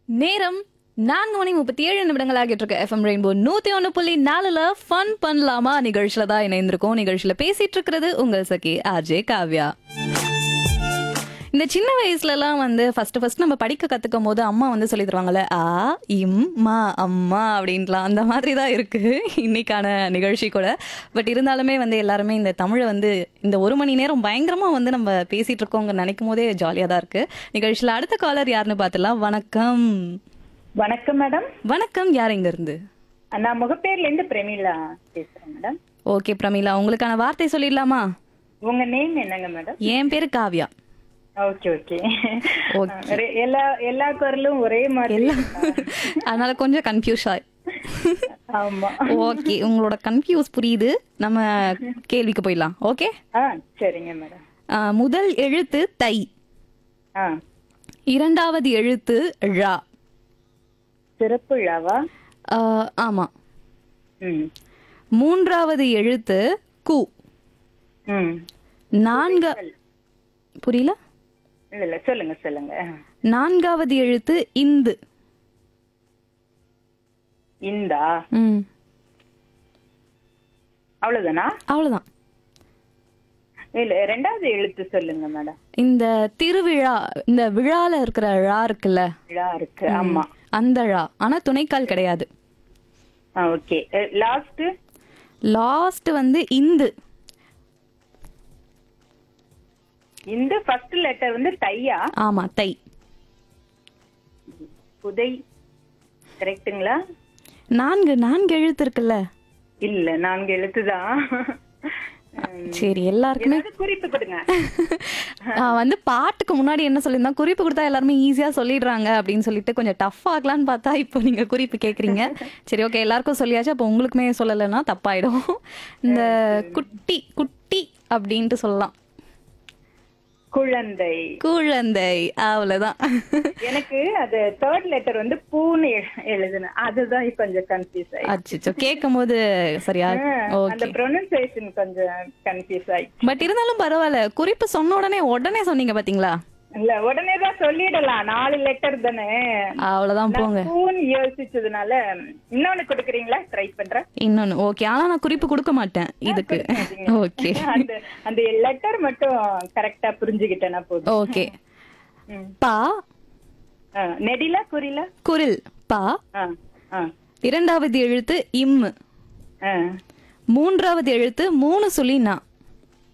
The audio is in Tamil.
நேரம் நான்கு மணி முப்பத்தி ஏழு நிமிடங்கள் ஆகிட்டு இருக்கு எஃப்எம் ரெயின்போ நூத்தி ஒன்று புள்ளி நாலுல ஃபன் பண்ணலாமா நிகழ்ச்சியில தான் இணைந்திருக்கோம் நிகழ்ச்சியில பேசிட்டு இருக்கிறது உங்கள் சகி ஆர்ஜே காவ்யா இந்த சின்ன வயசுலலாம் வந்து ஃபர்ஸ்ட் ஃபர்ஸ்ட் நம்ம படிக்க கத்துக்கும் போது அம்மா வந்து சொல்லி தருவாங்கல்ல ஆ இம் மா அம்மா அப்படின்ட்டுலாம் அந்த மாதிரி தான் இருக்கு இன்னைக்கான நிகழ்ச்சி கூட பட் இருந்தாலுமே வந்து எல்லாருமே இந்த தமிழை வந்து இந்த ஒரு மணி நேரம் பயங்கரமா வந்து நம்ம பேசிட்டு இருக்கோங்க நினைக்கும் போதே ஜாலியாக தான் இருக்கு நிகழ்ச்சியில் அடுத்த காலர் யாருன்னு பார்த்துலாம் வணக்கம் வணக்கம் மேடம் வணக்கம் யார் இங்க இருந்து நான் முகப்பேர்ல இருந்து பிரமிளா பேசுறேன் மேடம் ஓகே பிரமிளா உங்களுக்கான வார்த்தை சொல்லிடலாமா உங்க நேம் என்னங்க மேடம் என் பேரு காவ்யா ஓகே ஓகே Okay. எல்லா எல்லா குரலும் ஒரே மாதிரி எல்லாம் அதனால கொஞ்சம் கன்ஃபியூஸ் ஆய் ஆமா ஓகே உங்களோட கன்ஃபியூஸ் புரியுது நம்ம கேள்விக்கு போயிடலாம் ஓகே ஆ சரிங்க மேடம் முதல் எழுத்து தை ஆ இரண்டாவது எழுத்து ழா சிறப்பு விழாவா ஆ, ஆமா ம் மூன்றாவது எழுத்து கு ம் நான்கா புரியல இல்ல இல்ல சொல்லுங்க சொல்லுங்க நான்காவது எழுத்து இந்து இந்தா ம் அவ்வளவுதானா அவ்வளவுதான் இல்ல ரெண்டாவது எழுத்து சொல்லுங்க மேடம் இந்த திருவிழா இந்த விழால இருக்கிற ழா இருக்குல்ல விழா இருக்கு ஆமா அந்த ழா ஆனா துணைக்கால் கிடையாது ஆ ஓகே லாஸ்ட் லாஸ்ட் வந்து இந்து இந்த ஃபர்ஸ்ட் லெட்டர் வந்து தையா ஆமா தை புதை கரெக்ட்டுங்களா நான்கு நான்கு எழுத்து இருக்குல்ல இல்ல நான்கு எழுத்துதான் சரி எல்லாருக்குமே ஏதாவது குறிப்பு கொடுங்க ஆ, வந்து பாட்டுக்கு முன்னாடி என்ன சொல்லியிருந்தா குறிப்பு கொடுத்தா எல்லாருமே ஈஸியா சொல்லிடுறாங்க அப்படின்னு சொல்லிட்டு கொஞ்சம் டஃப் ஆகலான்னு பார்த்தா இப்போ நீங்க குறிப்பு கேக்குறீங்க சரி ஓகே எல்லாருக்கும் சொல்லியாச்சு அப்போ உங்களுக்குமே சொல்லலைன்னா தப்பாயிடும் இந்த குட்டி குட்டி அப்படின்ட்டு சொல்லலாம் குழந்தை குழந்தை அவ்வளவுதான் எனக்கு அது தேர்ட் லெட்டர் வந்து பூன்னு எழு- எழுதுனேன் அதுதான் இப்ப கொஞ்சம் கன்ஃபியூஸ் ஆயிடுச்சு அச்சோ கேட்கும் போது சரியா அந்த ஓகே ப்ரொனன்சியேஷன் கொஞ்சம் கன்ஃபியூஸ் ஆயிடுச்சு பட் இருந்தாலும் பரவாயில்ல குறிப்பு சொன்ன உடனே உடனே சொன்னீங்க பாத்தீங்களா இல்ல உடனே தான் சொல்லிடலாம் நாலு லெட்டர் தானே அவ்வளவுதான் போங்க பூன்னு யோசிச்சதுனால இன்னொன்னு கொடுக்குறீங்களா ட்ரை பண்றேன் இன்னொன்னு ஓகே ஆனா நான் குறிப்பு கொடுக்க மாட்டேன் இதுக்கு ஓகே அந்த அந்த லெட்டர் மட்டும் கரெக்டா புரிஞ்சுக்கிட்டேன்னா போதும் ஓகே ம். பா ஆ, நெடிலா குறிலா குரில் பா ஆ ஆ இரண்டாவது எழுத்து இம் ஆ மூன்றாவது எழுத்து மூணு சுழி நா